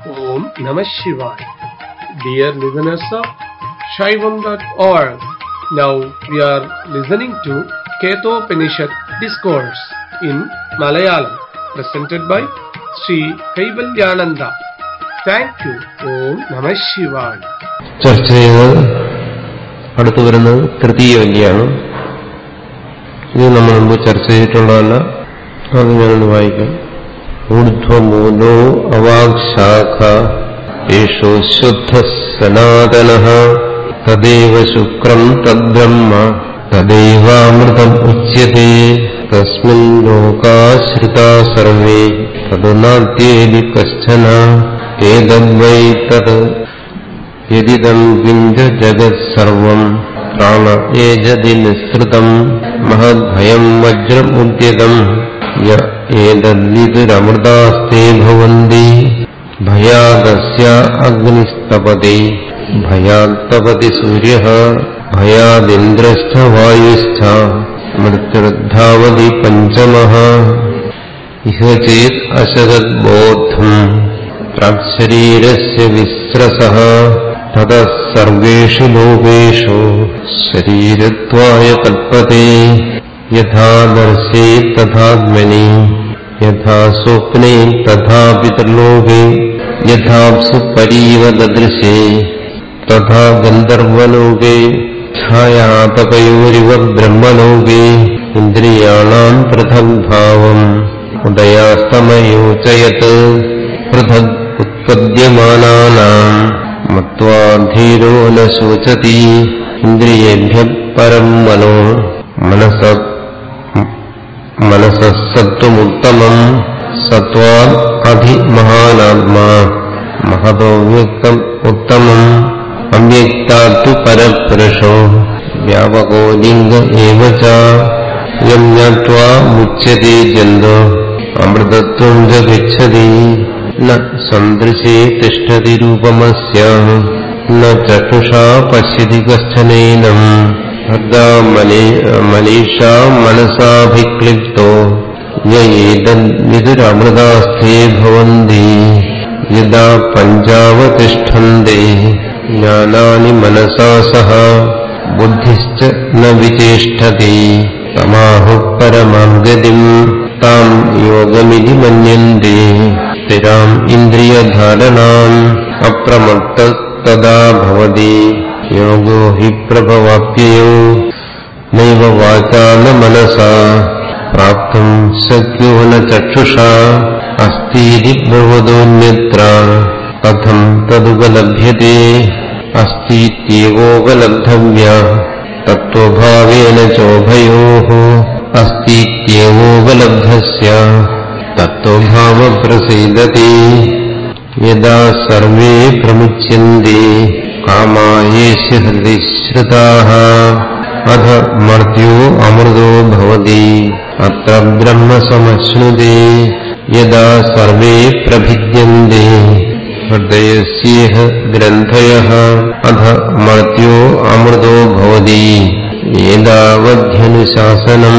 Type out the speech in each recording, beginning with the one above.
Om Namah Shivaya. Dear listeners of Shaivam.org, now we are listening to Ketopanishad Discourse in Malayalam, presented by Sri Kaivalyananda. Thank you. Om Namah Shivaya. ചർച്ച ചെയ്ത് അടുത്തു വരുന്നത് തൃതീയവല്യാണ് ഇത് നമ്മൾ മുമ്പ് ചർച്ച ചെയ്തിട്ടുള്ളതല്ല അത് ഞാനൊന്ന് വായിക്കാം ഊർധ്വമൂലോ അവാക്ശാഖ യേശോ ശുദ്ധ സനാതന തദൈവ ശുക്രം തദ്ബ്രഹ്മ തദൈവാമൃതം ഉച്യത്തെ തസ്മിൻ ലോകാശ്രിതാ സർവേ തത് നാദ്യേതി കശ്ചന ഏതദ്വൈ തത് യദിദം വിഞ്ച ജഗത്സർവം പ്രാണ ഏജതി നിസ്സൃതം മഹദ്ഭയം വജ്രമുദ്യതം യ ഏതദ്വിതുരമൃതാസ്തേ ഭവന്തി ഭയാദസ്യ അഗ്നിസ്തപതി ഭയാത്തപതി സൂര്യ ഭയാദിന്ദ്രശ്ച വായുശ്ച മൃത്യുർധാവതി പഞ്ചമഃ ഇഹ ചേത് അശതദ്ബോധം പ്രാക്ശരീരസ്യ വിസ്രസഃ തതഃ സർവേഷു ലോകേഷു ശരീരത്വായ കൽപ്പത്തെ യഥാ ദർശേ തഥാത്മനി യഥാ സ്വപ്നെ തഥാ പിതൃലോകെ യഥാപ്സു പരീവ ദദൃശേ തഥാ ഗന്ധർവലോകെ ഛായാതപയോരിവ ബ്രഹ്മലോകെ ഇന്ദ്രിയാണാം പൃഥഗ് ഭാവം ഉദയാസ്തമയോചയത് പൃഥഗ് ഉത്പദ്യമാനാനാം മത്വാ ധീരോ ന ശോചതി ഇന്ദ്രിയേഭ്യ പരം മനോ മനസ മനസസത്വമുത്തമം സത്വാദ് അധിമഹാനാത്മാ മഹതോ വ്യക്തം ഉത്തമം അവ്യക്താത്തു പരപുരുഷോ വ്യാപകോ ലിംഗ ഏവ ച യം ജ്ഞാത്വാ മുച്യത്തെ ജന്തോ അമൃതത്വം ച ഗച്ഛതി ന സദൃശേ തിഷ്ഠതി രൂപമസ്യ ന ചക്ഷുഷാ പശ്യതി കശ്ചനേനം ഭർഗാ മനീഷാ മനസാഭിക്ലിപ്തോ യേതദ്വിതുരമൃതാസ്ഥേ ഭവന്തി യഥാ പഞ്ചാവതിഷ്ഠന്തി ജ്ഞാനാനി മനസാ സഹ ബുദ്ധിശ്ച ന വിചേഷ്ടതി തമാഹു പരമാം ഗതിം താം യോഗമിതി മന്യന്തി സ്ഥിരാം ഇന്ദ്രിയധാരണാം അപ്രമത്ത തദാ ഭവതി യോഗോ ഹി പ്രഭവാപ്യയോ നൈവ വാചാ ന മനസാ പ്രാപ്തും ശക്യോ ന ചക്ഷുഷാ അസ്തീതി ഭവതോന്യത്ര കഥം തദുപലഭ്യത്തെ അസ്തീത്യേവോപലബ്ധവ്യ തത്വഭാവേന ചോഭയോः അസ്തീത്യേവോപലബ്ധസ്യ തത്വഭാവപ്രസീദതി യഥാ സർവേ പ്രമുച്യന്തി കാമായേഷ്യ ഹൃദി ശ്രുതാः അധ മർത്യോ അമൃതോ ഭവതി അത്ര ബ്രഹ്മസമശ്നുതേ യഥാ സർവേ പ്രഭിദ്യന്തി ഹൃദയസ്യേഹ ഗ്രന്ഥയः അധ മർത്യോ അമൃതോ ഭവതി ഏതാവധ്യനുശാസനം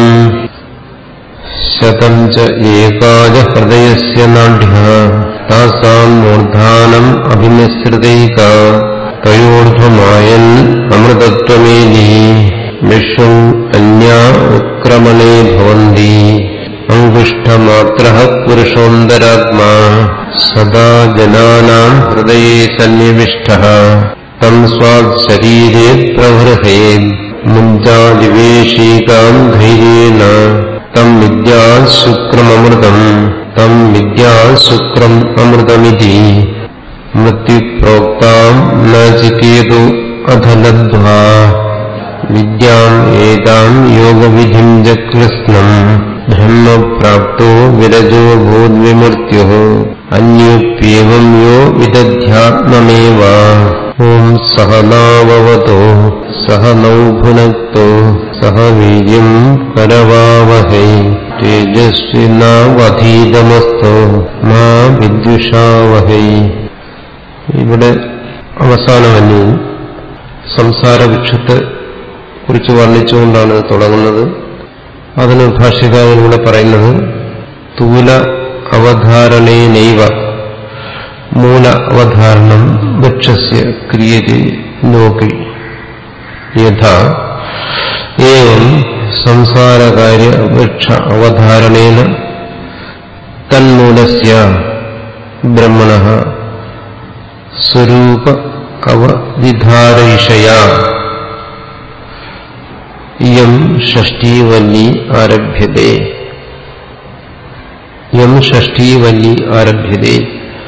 ശതം ച ഏകാജ ഹൃദയസ്യ നാഢ്യ താസാം മൂർധാനം അഭിമിശ്രിതൈക തയോർധ്വമായൻ അമൃതത്വമേലി വിശ്വം അന്യാ ഉത്ക്രമണേ ഭവന്തി അങ്കുഷ്ടമാത്ര പുരുഷോന്തരാത്മാ സദാ ജനാനാം ഹൃദയേ സന്നിവിഷ്ട തം സ്വാത് ശരീരേ പ്രവൃഹേത് മുഞ്ചാദിവേശീകാം ധൈര്യേണ തം വിദ്യാ ശുക്രമൃതം തം വിദ്യാ ശുക്രം അമൃതമിതി മൃത്യുപ്രോക്താം നചികേതു അധലദ്വാ വിദ്യാം ഏതാം യോഗവിധിം ജകൃഷ്ണം ബ്രഹ്മപ്രാപ്തോ വിരജോ ഭൂദ്വിമൃത്യു അന്യോപ്യേവം യോ വിദധ്യാത്മമേവ ഓം സഹനാവവതോ സഹനൗ ഭുനക്തോ സഹ വീര്യം കരവാവഹൈ തേജസ്വിനാവധീതമസ്തോ മാ വിദ്യുഷാവഹൈ ഇവിടെ അവസാനമന്യൂ സംസാരവൃക്ഷത്തെ കുറിച്ച് വർണ്ണിച്ചുകൊണ്ടാണ് ഇത് തുടങ്ങുന്നത് അതിന് ഭാഷ്യകാരനിലൂടെ പറയുന്നത് സ്ഥൂല അവധാരണേനൈവ മൂല അവധാരണം വൃക്ഷസ്യ ക്രിയത്തെ ലോകെ യഥാ ഏവം സംസാരകാര്യ വൃക്ഷ അവധാരണേന തന്മൂലസ്യ ബ്രഹ്മണ സ്വരൂപ അവധിധാരയിഷയാ ഇയം ഷഷ്ടീവല്ലി ആരഭ്യത്തെ യം ഷഷ്ടീവല്ലി ആരഭ്യത്തെ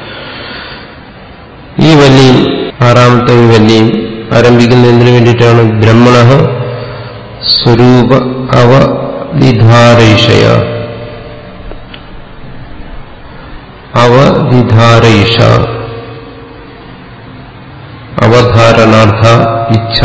ഈ വല്ലി ആറാമത്തെ ഈ വല്ലിയും ആരംഭിക്കുന്നതിന് വേണ്ടിയിട്ടാണ് ബ്രഹ്മണ സ്വരൂപ അവധിധാരയിഷയ അവധിധാരയിഷ അവധാരണാർത്ഥ ഇച്ഛ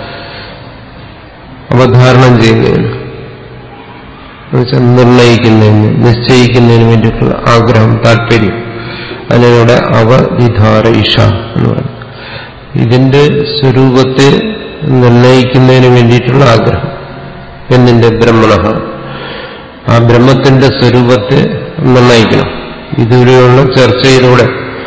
അവധാരണം ചെയ്യുന്നതിന് എന്നുവെച്ചാൽ നിർണയിക്കുന്നതിന് നിശ്ചയിക്കുന്നതിന് വേണ്ടിയിട്ടുള്ള ആഗ്രഹം താല്പര്യം അതിനോട് അവധിധാര ഇഷ എന്ന് പറയും ഇതിന്റെ സ്വരൂപത്തെ നിർണയിക്കുന്നതിന് വേണ്ടിയിട്ടുള്ള ആഗ്രഹം എന്നിന്റെ ബ്രഹ്മണ ആ ബ്രഹ്മത്തിന്റെ സ്വരൂപത്തെ നിർണയിക്കണം ഇതുവരെയുള്ള ചർച്ചയിലൂടെ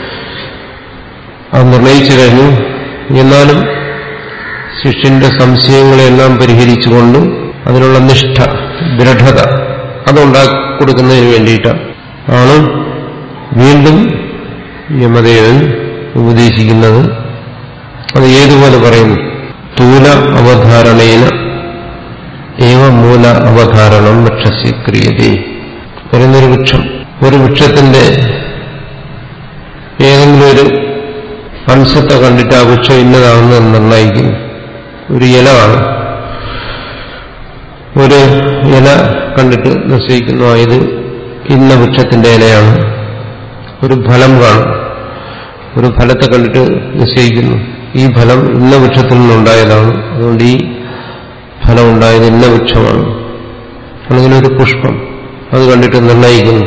അത് നിർണയിച്ചു കഴിഞ്ഞു എന്നാലും ശിഷ്യന്റെ സംശയങ്ങളെല്ലാം പരിഹരിച്ചുകൊണ്ട് അതിനുള്ള നിഷ്ഠ ദൃഢത അതുണ്ടാക്കി കൊടുക്കുന്നതിന് വേണ്ടിയിട്ടാണ് ആണ് വീണ്ടും യമദേവൻ ഉപദേശിക്കുന്നത് അത് ഏതുപോലെ പറയുന്നു സ്ഥൂല അവധാരണേന ഏവ മൂല അവധാരണം വൃക്ഷസ്യ ക്രിയതേ പറയുന്നൊരു വൃക്ഷം ഒരു വൃക്ഷത്തിന്റെ ഏതെങ്കിലും ഒരു അംശത്തെ കണ്ടിട്ട് ആ വൃക്ഷം ഇന്നതാണെന്ന് നിർണ്ണയിക്കുന്നു ഒരു ഇല കാണും ഒരു ഇല കണ്ടിട്ട് നിശ്ചയിക്കുന്നു ആ ഇത് ഇന്ന വൃക്ഷത്തിന്റെ ഇലയാണ് ഒരു ഫലം കാണും ഒരു ഫലത്തെ കണ്ടിട്ട് നിശ്ചയിക്കുന്നു ഈ ഫലം ഇന്ന വൃക്ഷത്തിൽ നിന്നുണ്ടായതാണ് അതുകൊണ്ട് ഈ ഫലം ഉണ്ടായത് ഇന്ന വൃക്ഷമാണ് അല്ലെങ്കിൽ ഒരു പുഷ്പം അത് കണ്ടിട്ട് നിർണയിക്കുന്നു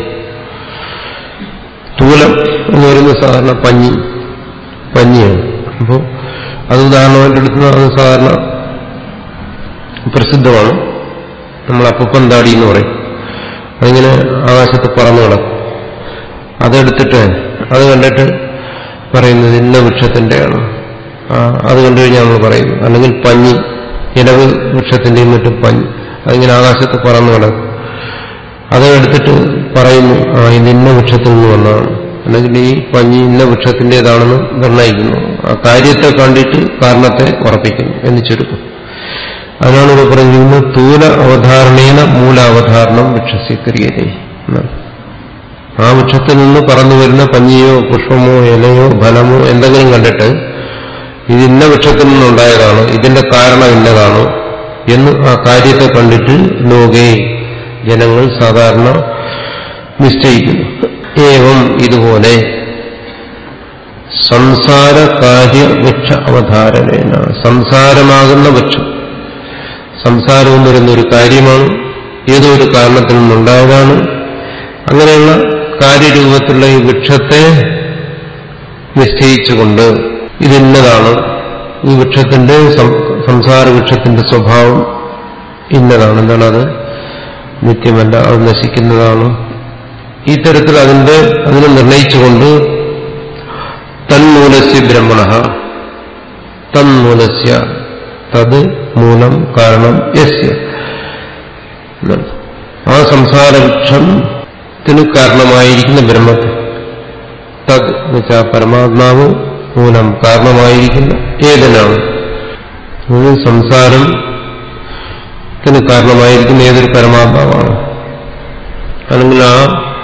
തൂലം എന്ന് പറയുന്നത് സാധാരണ പഞ്ഞി പഞ്ഞിയാണ് അപ്പോൾ അത് ഉദാഹരണമായിട്ട് എടുക്കുന്ന അത് സാധാരണ പ്രസിദ്ധമാണ് നമ്മൾ അപ്പൂപ്പൻ താടി എന്ന് പറയും അതിങ്ങനെ ആകാശത്ത് പറന്നു കിടക്കും അതെടുത്തിട്ട് അത് കണ്ടിട്ട് പറയുന്നത് ഇന്ന വൃക്ഷത്തിൻ്റെയാണ് അത് കണ്ടു കഴിഞ്ഞാൽ നമ്മൾ പറയുന്നു അല്ലെങ്കിൽ പഞ്ഞി ഇലവ് വൃക്ഷത്തിന്റെയും മറ്റും പഞ്ഞി അതിങ്ങനെ ആകാശത്ത് പറന്നു കിടക്കും അതെടുത്തിട്ട് പറയുന്നു ആ ഇത് ഇന്ന വൃക്ഷത്തിൽ നിന്ന് വന്നതാണ് അല്ലെങ്കിൽ ഈ പഞ്ഞി ഇന്ന വൃക്ഷത്തിൻ്റെതാണെന്ന് നിർണ്ണയിക്കുന്നു ആ കാര്യത്തെ കണ്ടിട്ട് കാരണത്തെ ഉറപ്പിക്കുന്നു എന്ന് ചുരുക്കം അതിനാണ് ഇവിടെ പറഞ്ഞിരിക്കുന്നത് തൂല അവധാരണേന മൂല അവധാരണം വൃക്ഷസ്യക്രിയതേ എന്നാണ് ആ വൃക്ഷത്തിൽ നിന്ന് പറന്നു വരുന്ന പഞ്ഞിയോ പുഷ്പമോ ഇലയോ ഫലമോ എന്തെങ്കിലും കണ്ടിട്ട് ഇത് ഇന്ന വൃക്ഷത്തിൽ നിന്നുണ്ടായതാണ് ഇതിന്റെ കാരണം ഇന്നതാണ് എന്ന് ആ കാര്യത്തെ കണ്ടിട്ട് ലോകേ ജനങ്ങൾ സാധാരണ നിശ്ചയിക്കുന്നു ഏവം ഇതുപോലെ സംസാര കാര്യ വൃക്ഷ അവധാരണേന സംസാരമാകുന്ന വൃക്ഷം സംസാരം എന്ന് പറയുന്ന ഒരു കാര്യമാണ് ഏതോ ഒരു കാരണത്തിൽ നിന്നുണ്ടായതാണ് അങ്ങനെയുള്ള കാര്യരൂപത്തിലുള്ള ഈ വൃക്ഷത്തെ നിശ്ചയിച്ചുകൊണ്ട് ഇതിന്നതാണ് ഈ വൃക്ഷത്തിന്റെ സംസാര വൃക്ഷത്തിന്റെ സ്വഭാവം ഇന്നതാണ് എന്താണ് അത് നിത്യമല്ല അത് നശിക്കുന്നതാണ് ഈ തരത്തിൽ അതിന്റെ അതിനെ നിർണയിച്ചുകൊണ്ട് തന്മൂലസ്യ ബ്രഹ്മണ തന്മൂലസ്യ തത് മൂലം കാരണം യസ്യ ആ സംസാരവൃക്ഷത്തിന് കാരണമായിരിക്കുന്ന ബ്രഹ്മത്തെ തത് എന്നുവെച്ചാൽ പരമാത്മാവ് മൂലം കാരണമായിരിക്കുന്ന ഏതിനാണ് സംസാരത്തിന് കാരണമായിരിക്കുന്ന ഏതൊരു പരമാത്മാവാണ് അല്ലെങ്കിൽ ആ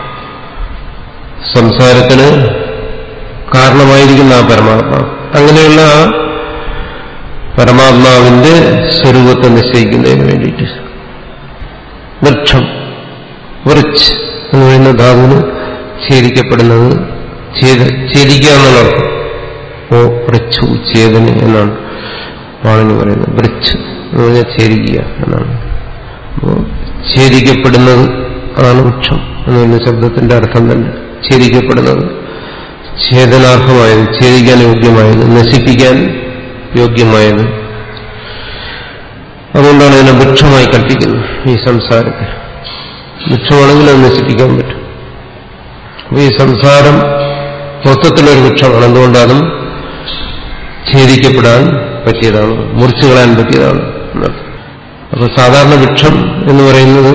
സംസാരത്തിന് കാരണമായിരിക്കുന്ന ആ പരമാത്മാവ് അങ്ങനെയുള്ള ആ പരമാത്മാവിന്റെ സ്വരൂപത്തെ നിശ്ചയിക്കുന്നതിന് വേണ്ടിയിട്ട് വൃക്ഷം വൃച്ച് എന്ന് പറയുന്ന ധാതുവിന് ഛേദിക്കപ്പെടുന്നത് ഛേദിക്കുക എന്നുള്ള അർത്ഥം ഓ വൃച്ചു ഛേദന് എന്നാണ് പാണിന് പറയുന്നത് വൃച്ച് എന്ന് പറഞ്ഞാൽ ഛേദിക്കുക എന്നാണ് അപ്പോൾ ഛേദിക്കപ്പെടുന്നത് അതാണ് വൃക്ഷം എന്ന് പറയുന്ന ശബ്ദത്തിന്റെ അർത്ഥം തന്നെ ഛേദിക്കപ്പെടുന്നത് ഛേദനാർത്ഥമായത് ഛേദിക്കാൻ യോഗ്യമായത് നശിപ്പിക്കാൻ യോഗ്യമായത് അതുകൊണ്ടാണ് ഇതിനെ വൃക്ഷമായി കൽപ്പിക്കുന്നത് ഈ സംസാരത്തെ വൃക്ഷമാണെങ്കിൽ അത് നശിപ്പിക്കാൻ പറ്റും അപ്പൊ ഈ സംസാരം മൊത്തത്തിലൊരു വൃക്ഷമാണ് എന്തുകൊണ്ട് അതും ഛേദിക്കപ്പെടാൻ പറ്റിയതാണ് മുറിച്ചു കളയാൻ പറ്റിയതാണ് എന്നർത്ഥം അപ്പൊ സാധാരണ വൃക്ഷം എന്ന് പറയുന്നത്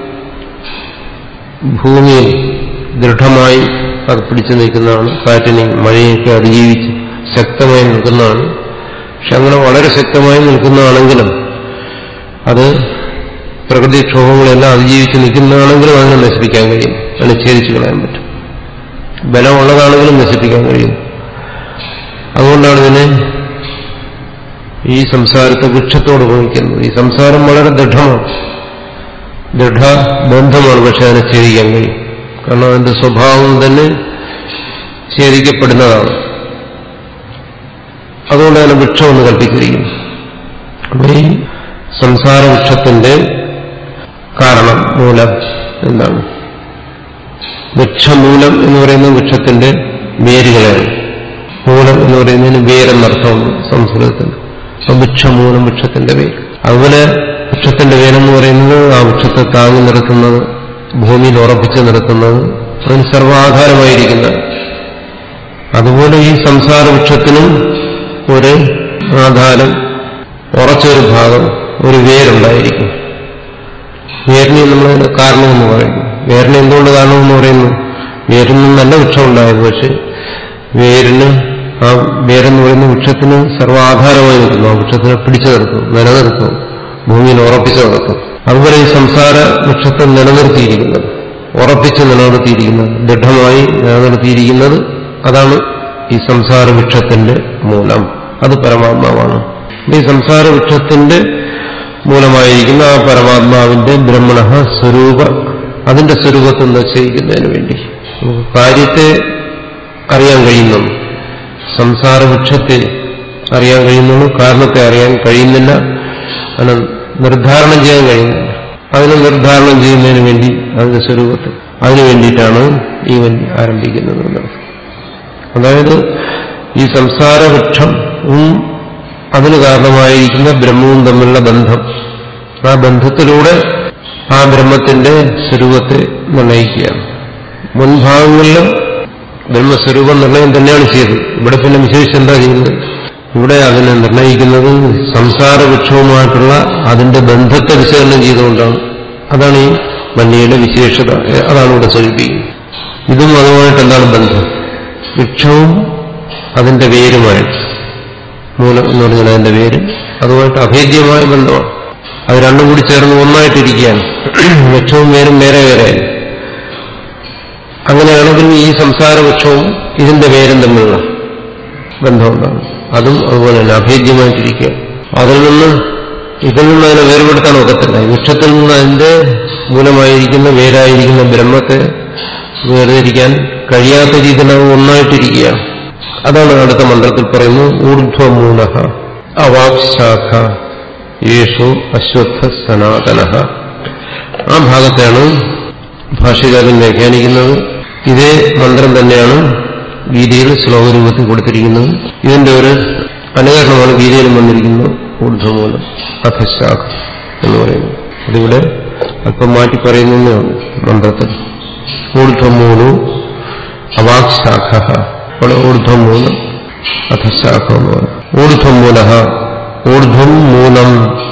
ഭൂമിയിൽ ദൃഢമായി അത് പിടിച്ചു നിൽക്കുന്നതാണ് കാറ്റിനെയും മഴയൊക്കെ അതിജീവിച്ച് ശക്തമായി നിൽക്കുന്നതാണ് പക്ഷെ അങ്ങനെ വളരെ ശക്തമായി നിൽക്കുന്നതാണെങ്കിലും അത് പ്രകൃതിക്ഷോഭങ്ങളെല്ലാം അതിജീവിച്ച് നിൽക്കുന്നതാണെങ്കിലും അതിനെ നശിപ്പിക്കാൻ കഴിയും അതിനെ ഛേദിച്ചു കളയാൻ പറ്റും ബലമുള്ളതാണെങ്കിലും നശിപ്പിക്കാൻ കഴിയും അതുകൊണ്ടാണ് ഇതിനെ ഈ സംസാരത്തെ വൃക്ഷത്തോട് ഉപയോഗിക്കുന്നത് ഈ സംസാരം വളരെ ദൃഢമാണ് ദൃഢബന്ധമാണ് പക്ഷെ അതിനെ ഛേദിക്കാൻ കഴിയും കാരണം അതിന്റെ സ്വഭാവം തന്നെ ഛേദിക്കപ്പെടുന്നതാണ് അതുകൊണ്ട് അതിനെ വൃക്ഷമെന്ന് കൽപ്പിച്ചിരിക്കുന്നു അപ്പൊ ഈ സംസാര വൃക്ഷത്തിന്റെ കാരണം മൂലം എന്താണ് വൃക്ഷമൂലം എന്ന് പറയുന്ന വൃക്ഷത്തിന്റെ വേരുകളാണ് മൂലം എന്ന് പറയുന്നതിന് വേരെന്നർത്ഥമാണ് സംസ്കൃതത്തിൽ അപ്പൊ വൃക്ഷമൂലം വൃക്ഷത്തിന്റെ വേര് അതുപോലെ വൃക്ഷത്തിന്റെ വേരെന്ന് പറയുന്നത് ആ വൃക്ഷത്തെ താങ്ങി നിർത്തുന്നത് ഭൂമിയിൽ ഉറപ്പിച്ചു നിർത്തുന്നത് അതിന് സർവാധാരമായിരിക്കുന്നത് അതുപോലെ ഈ സംസാര വൃക്ഷത്തിനും ഒരു ആധാരം ഉറച്ചൊരു ഭാഗം ഒരു വേരുണ്ടായിരിക്കും വേരിനെ നമ്മളതിന് കാരണമെന്ന് പറയുന്നു വേരിന് എന്തുകൊണ്ട് കാരണമെന്ന് പറയുന്നു വേരിൽ നിന്ന് നല്ല വൃക്ഷം ഉണ്ടായത് പക്ഷെ വേരിന് ആ വേരെന്ന് പറയുന്ന വൃക്ഷത്തിന് സർവാധാരമായി നിൽക്കുന്നു ആ വൃക്ഷത്തിനെ പിടിച്ചു നിർത്തും നിലനിർത്തും ഭൂമിയിൽ ഉറപ്പിച്ചു നിർത്തും അതുപോലെ ഈ സംസാര വൃക്ഷത്തെ നിലനിർത്തിയിരിക്കുന്നത് ഉറപ്പിച്ച് നിലനിർത്തിയിരിക്കുന്നത് ദൃഢമായി നിലനിർത്തിയിരിക്കുന്നത് അതാണ് ഈ സംസാര വൃക്ഷത്തിന്റെ മൂലം അത് പരമാത്മാവാണ് ഈ സംസാര വൃക്ഷത്തിന്റെ മൂലമായിരിക്കുന്ന ആ പരമാത്മാവിന്റെ ബ്രഹ്മണ സ്വരൂപ അതിന്റെ സ്വരൂപത്തെ നിശ്ചയിക്കുന്നതിന് വേണ്ടി നമുക്ക് കാര്യത്തെ അറിയാൻ കഴിയുന്നു സംസാര വൃക്ഷത്തെ അറിയാൻ കഴിയുന്നുള്ളൂ കാരണത്തെ അറിയാൻ കഴിയുന്നില്ല അതിനെ നിർദ്ധാരണം ചെയ്യാൻ കഴിയുന്നില്ല അതിനെ നിർദ്ധാരണം ചെയ്യുന്നതിന് വേണ്ടി അതിന്റെ സ്വരൂപത്തെ അതിനു വേണ്ടിയിട്ടാണ് ഈവൻ ആരംഭിക്കുന്നത് എന്നർത്ഥം അതായത് ഈ സംസാര വൃക്ഷവും അതിന് കാരണമായിരിക്കുന്ന ബ്രഹ്മവും തമ്മിലുള്ള ബന്ധം ആ ബന്ധത്തിലൂടെ ആ ബ്രഹ്മത്തിന്റെ സ്വരൂപത്തെ നിർണയിക്കുകയാണ് മുൻഭാഗങ്ങളിലും ബ്രഹ്മസ്വരൂപം നിർണയം തന്നെയാണ് ചെയ്തത് ഇവിടെ പിന്നെ വിശേഷിച്ച് എന്താ ചെയ്യുന്നത് ഇവിടെ അതിനെ നിർണയിക്കുന്നത് സംസാര വൃക്ഷവുമായിട്ടുള്ള അതിന്റെ ബന്ധത്തെ വിശകലനം ചെയ്തുകൊണ്ടാണ് അതാണ് ഈ മഞ്ഞയുടെ വിശേഷത അതാണ് ഇവിടെ സൂചിപ്പിക്കുന്നത് ഇതും അതുമായിട്ട് എന്താണ് ബന്ധം വൃക്ഷവും അതിന്റെ വേരുമായിട്ട് മൂലം എന്ന് പറഞ്ഞാൽ അതിന്റെ പേര് അതുമായിട്ട് അഭേദ്യമായ ബന്ധമാണ് അത് രണ്ടും കൂടി ചേർന്ന് ഒന്നായിട്ടിരിക്കുകയാണ് വൃക്ഷവും വേരും വേറെ വേറെ അങ്ങനെയാണെങ്കിൽ ഈ സംസാര വൃക്ഷവും ഇതിന്റെ പേരും തമ്മിലുള്ള ബന്ധമുണ്ടാകും അതും അതുപോലെ തന്നെ അഭേദ്യമായിട്ടിരിക്കുക അതിൽ നിന്ന് ഇതിൽ നിന്ന് അതിനെ വേർപെടുത്താൻ ഒക്കത്തില്ല ഈ വൃക്ഷത്തിൽ നിന്ന് അതിന്റെ മൂലമായിരിക്കുന്ന വേരായിരിക്കുന്ന ബ്രഹ്മത്തെ വേർതിരിക്കാൻ കഴിയാത്ത രീതിയിൽ അത് ഒന്നായിട്ടിരിക്കുകയാണ് അതാണ് അടുത്ത മന്ത്രത്തിൽ പറയുന്നു ഊർധ്വമൂല അവാക്ശാഖ യേശു അശ്വത്ഥ സനാതന ആ ഭാഗത്താണ് ഭാഷ്യകാരൻ വ്യാഖ്യാനിക്കുന്നത് ഇതേ മന്ത്രം തന്നെയാണ് ഗീതയിൽ ശ്ലോകരൂപത്തിൽ കൊടുത്തിരിക്കുന്നത് ഇതിന്റെ ഒരു അനുകരണമാണ് ഗീതയിലും വന്നിരിക്കുന്നത് ഊർധ്വമൂലം അധശാഖ എന്ന് പറയുന്നത് അതിവിടെ അല്പം മാറ്റി പറയുന്നതേ ഉള്ളൂ മന്ത്രത്തിൽ ഊർധ്വമൂലു അവാക്ശാഖ അവിടെ ഊർധ്വമൂലം അധശാഖ എന്ന് പറയും ഊർധ്വമൂല ഊർധ്വം മൂലം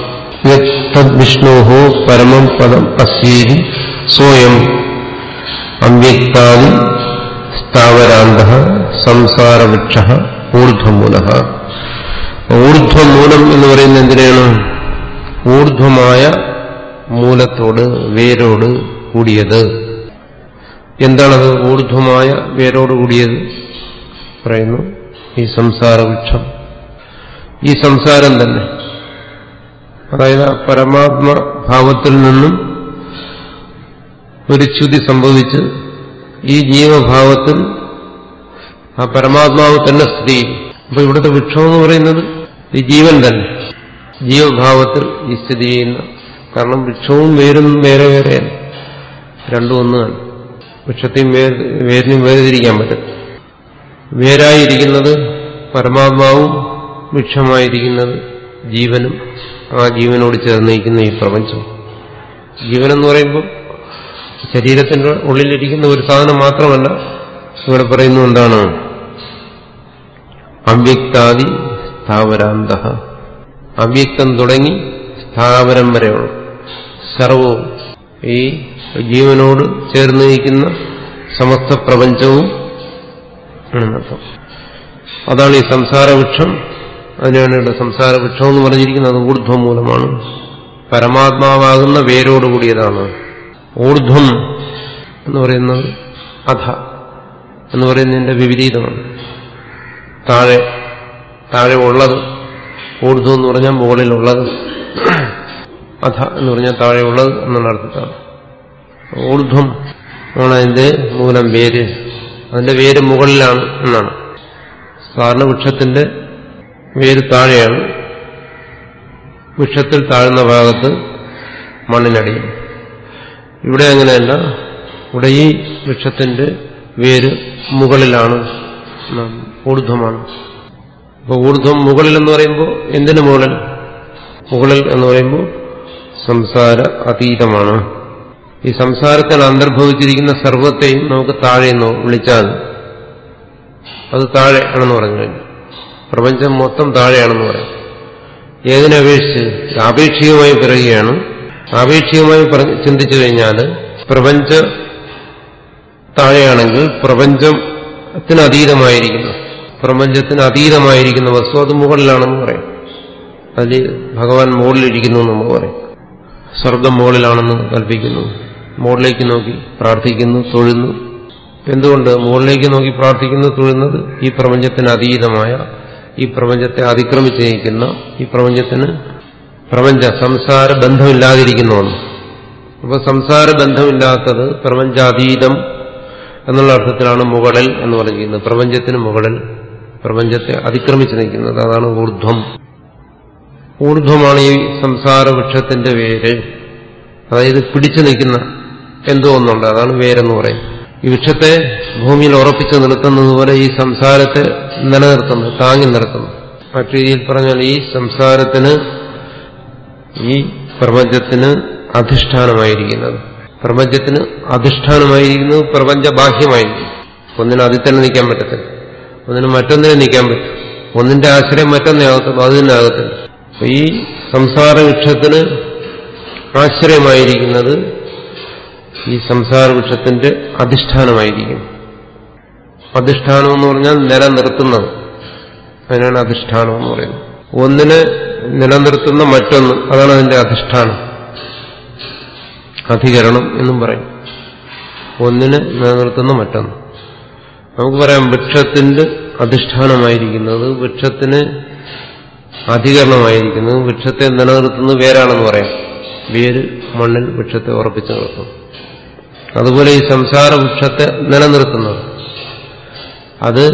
വിഷ്ണോ പരമം പദം അസ്യേരി സ്വയം അവ്യക്താദി സ്ഥാവരാന്ത സംസാരവൃക്ഷ ഊർധ്വമൂല ഊർധ്വമൂലം എന്ന് പറയുന്നത് എന്തിനാണ് ഊർധ്വമായ മൂലത്തോട് വേരോട് കൂടിയത് എന്താണത് ഊർധ്വമായ വേരോട് കൂടിയത് പറയുന്നു ഈ സംസാരവൃക്ഷം ഈ സംസാരം തന്നെ അതായത് ആ പരമാത്മഭാവത്തിൽ നിന്നും ഒരു ച്യുതി സംഭവിച്ച് ഈ ജീവഭാവത്തിൽ ആ പരമാത്മാവ് തന്നെ സ്ഥിതി ചെയ്യും അപ്പൊ ഇവിടുത്തെ വൃക്ഷം എന്ന് പറയുന്നത് ഈ ജീവൻ തന്നെ ജീവഭാവത്തിൽ ഈ സ്ഥിതി ചെയ്യുന്ന കാരണം വൃക്ഷവും വേരും വേറെ വേറെയാണ് രണ്ടും ഒന്നാണ് വൃക്ഷത്തെയും വേരിനും വേർതിരിക്കാൻ പറ്റും വേരായിരിക്കുന്നത് പരമാത്മാവും വൃക്ഷമായിരിക്കുന്നത് ജീവനും ആ ജീവനോട് ചേർന്നിരിക്കുന്ന ഈ പ്രപഞ്ചം ജീവനെന്ന് പറയുമ്പോൾ ശരീരത്തിന്റെ ഉള്ളിലിരിക്കുന്ന ഒരു സാധനം മാത്രമല്ല ഇവിടെ പറയുന്നത് എന്താണ് അവ്യക്താദി സ്ഥാവരാന്ത അവ്യക്തം തുടങ്ങി സ്ഥാവരം വരെയുള്ള സർവവും ഈ ജീവനോട് ചേർന്ന് നിൽക്കുന്ന സമസ്ത പ്രപഞ്ചവും ആണെന്നർത്ഥം അതാണ് ഈ സംസാരവൃക്ഷം അതിനാണ് ഇവിടെ സംസാരവൃക്ഷം എന്ന് പറഞ്ഞിരിക്കുന്നത് അത് ഊർധ്വം മൂലമാണ് പരമാത്മാവാകുന്ന വേരോടുകൂടിയതാണ് ഊർധ്വം എന്ന് പറയുന്നത് അധ എന്ന് പറയുന്നതിന്റെ വിപരീതമാണ് താഴെ താഴെ ഉള്ളത് ഊർധ്വം എന്ന് പറഞ്ഞാൽ മുകളിലുള്ളത് അധ എന്ന് പറഞ്ഞാൽ താഴെ ഉള്ളത് എന്നുള്ള അർത്ഥത്താണ് ഊർധ്വം ആണ് അതിന്റെ മൂലം വേര് അതിന്റെ വേര് മുകളിലാണ് എന്നാണ് സാധാരണ വൃക്ഷത്തിന്റെ വേര് താഴെയാണ് വൃക്ഷത്തിൽ താഴ്ന്ന ഭാഗത്ത് മണ്ണിനടിയിൽ ഇവിടെ അങ്ങനെയല്ല ഇവിടെ ഈ വൃക്ഷത്തിന്റെ വേര് മുകളിലാണ് എന്നാണ്. ഊർധ്വമാണ് അപ്പൊ ഊർധ്വം മുകളിൽ എന്ന് പറയുമ്പോൾ എന്തിനു മുകളിൽ മുകളിൽ എന്ന് പറയുമ്പോൾ സംസാര അതീതമാണ് ഈ സംസാരത്തിൽ അന്തർഭവിച്ചിരിക്കുന്ന സർവത്തെയും നമുക്ക് താഴെ നിന്ന് വിളിച്ചാൽ അത് താഴെ ആണെന്ന് പറഞ്ഞു കഴിഞ്ഞു പ്രപഞ്ചം മൊത്തം താഴെയാണെന്ന് പറയാം ഏതിനെ അപേക്ഷിച്ച് ആപേക്ഷികമായി പറയുകയാണ് ആപേക്ഷികമായി പറഞ്ഞ് ചിന്തിച്ചു കഴിഞ്ഞാൽ പ്രപഞ്ച താഴെയാണെങ്കിൽ പ്രപഞ്ചത്തിന് അതീതമായിരിക്കുന്നു പ്രപഞ്ചത്തിന് അതീതമായിരിക്കുന്ന വസ്തു അത് മുകളിലാണെന്ന് പറയും അതിൽ ഭഗവാൻ മുകളിലിരിക്കുന്നു എന്ന് നമ്മൾ പറയും സ്വർഗം മുകളിലാണെന്ന് കൽപ്പിക്കുന്നു മുകളിലേക്ക് നോക്കി പ്രാർത്ഥിക്കുന്നു തൊഴുന്നു എന്തുകൊണ്ട് മുകളിലേക്ക് നോക്കി പ്രാർത്ഥിക്കുന്നു തൊഴുന്നത് ഈ പ്രപഞ്ചത്തിന് അതീതമായ ഈ പ്രപഞ്ചത്തെ അതിക്രമിച്ച് നയിക്കുന്ന ഈ പ്രപഞ്ചത്തിന് പ്രപഞ്ച സംസാര ബന്ധമില്ലാതിരിക്കുന്ന ഒന്ന് അപ്പൊ സംസാര ബന്ധമില്ലാത്തത് പ്രപഞ്ചാതീതം എന്നുള്ള അർത്ഥത്തിലാണ് മുകളിൽ എന്ന് പറഞ്ഞിരിക്കുന്നത് പ്രപഞ്ചത്തിന് മുകളിൽ പ്രപഞ്ചത്തെ അതിക്രമിച്ച് നിൽക്കുന്നത് അതാണ് ഊർധ്വം ഊർധ്വമാണ് ഈ സംസാര വൃക്ഷത്തിന്റെ വേര് അതായത് പിടിച്ചു നിൽക്കുന്ന എന്തോ ഒന്നുണ്ട് അതാണ് വേരെന്ന് പറയും ഈ വൃക്ഷത്തെ ഭൂമിയിൽ ഉറപ്പിച്ചു നിർത്തുന്നത് പോലെ ഈ സംസാരത്തെ നിലനിർത്തുന്നു താങ്ങി നിർത്തുന്നു മറ്റു രീതിയിൽ പറഞ്ഞാൽ ഈ സംസാരത്തിന് ഈ പ്രപഞ്ചത്തിന് അധിഷ്ഠാനമായിരിക്കുന്നത് പ്രപഞ്ചത്തിന് അധിഷ്ഠാനമായിരിക്കുന്നത് പ്രപഞ്ച ബാഹ്യമായിരിക്കും ഒന്നിന് അതിൽ തന്നെ നിൽക്കാൻ പറ്റത്തില്ല ഒന്നിന് മറ്റൊന്നിനെ നിൽക്കാൻ പറ്റും ഒന്നിന്റെ ആശ്രയം മറ്റൊന്നേ ആകത്തുള്ളൂ അത് തന്നെ ആകത്തില്ല അപ്പൊ ഈ സംസാര വൃക്ഷത്തിന് ആശ്രയമായിരിക്കുന്നത് ഈ സംസാര വൃക്ഷത്തിന്റെ അധിഷ്ഠാനമായിരിക്കും അധിഷ്ഠാനം എന്ന് പറഞ്ഞാൽ നിലനിർത്തുന്നത് അതിനാണ് അധിഷ്ഠാനം എന്ന് പറയുന്നത് ഒന്നിനെ നിലനിർത്തുന്ന മറ്റൊന്ന് അതാണ് അതിന്റെ അധിഷ്ഠാനം അധികരണം എന്നും പറയും ഒന്നിനെ നിലനിർത്തുന്ന മറ്റൊന്ന് നമുക്ക് പറയാം വൃക്ഷത്തിന്റെ അധിഷ്ഠാനമായിരിക്കുന്നത് വൃക്ഷത്തിന് അധികരണമായിരിക്കുന്നത് വൃക്ഷത്തെ നിലനിർത്തുന്നത് വേരാണെന്ന് പറയാം വേര് മണ്ണിൽ വൃക്ഷത്തെ ഉറപ്പിച്ചു നിർത്തും അതുപോലെ ഈ സംസാര വൃക്ഷത്തെ നിലനിർത്തുന്നത് അത്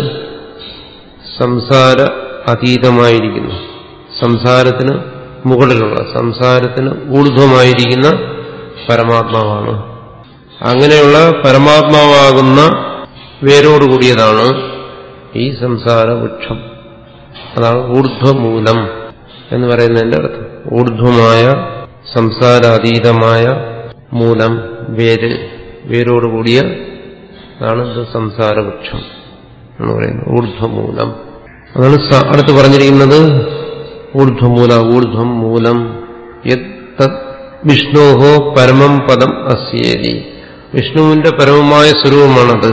സംസാര അതീതമായിരിക്കുന്നു സംസാരത്തിന് മുകളിലുള്ള സംസാരത്തിന് ഊർധ്വമായിരിക്കുന്ന പരമാത്മാവാണ് അങ്ങനെയുള്ള പരമാത്മാവാകുന്ന വേരോടുകൂടിയതാണ് ഈ സംസാര വൃക്ഷം അതാണ് ഊർധ്വമൂലം എന്ന് പറയുന്നതിന്റെ അർത്ഥം ഊർധ്വമായ സംസാരാതീതമായ മൂലം വേര് വേരോടുകൂടിയ അതാണ് ഇത് സംസാര വൃക്ഷം എന്ന് പറയുന്നത് ഊർധ്വമൂലം അതാണ് സ- അടുത്ത് പറഞ്ഞിരിക്കുന്നത് ഊർധ്വമൂല ഊർധ്വം മൂലം യത് വിഷ്ണോഹോ പരമം പദം അസ്യേരി വിഷ്ണുവിന്റെ പരമമായ സ്വരൂപമാണത്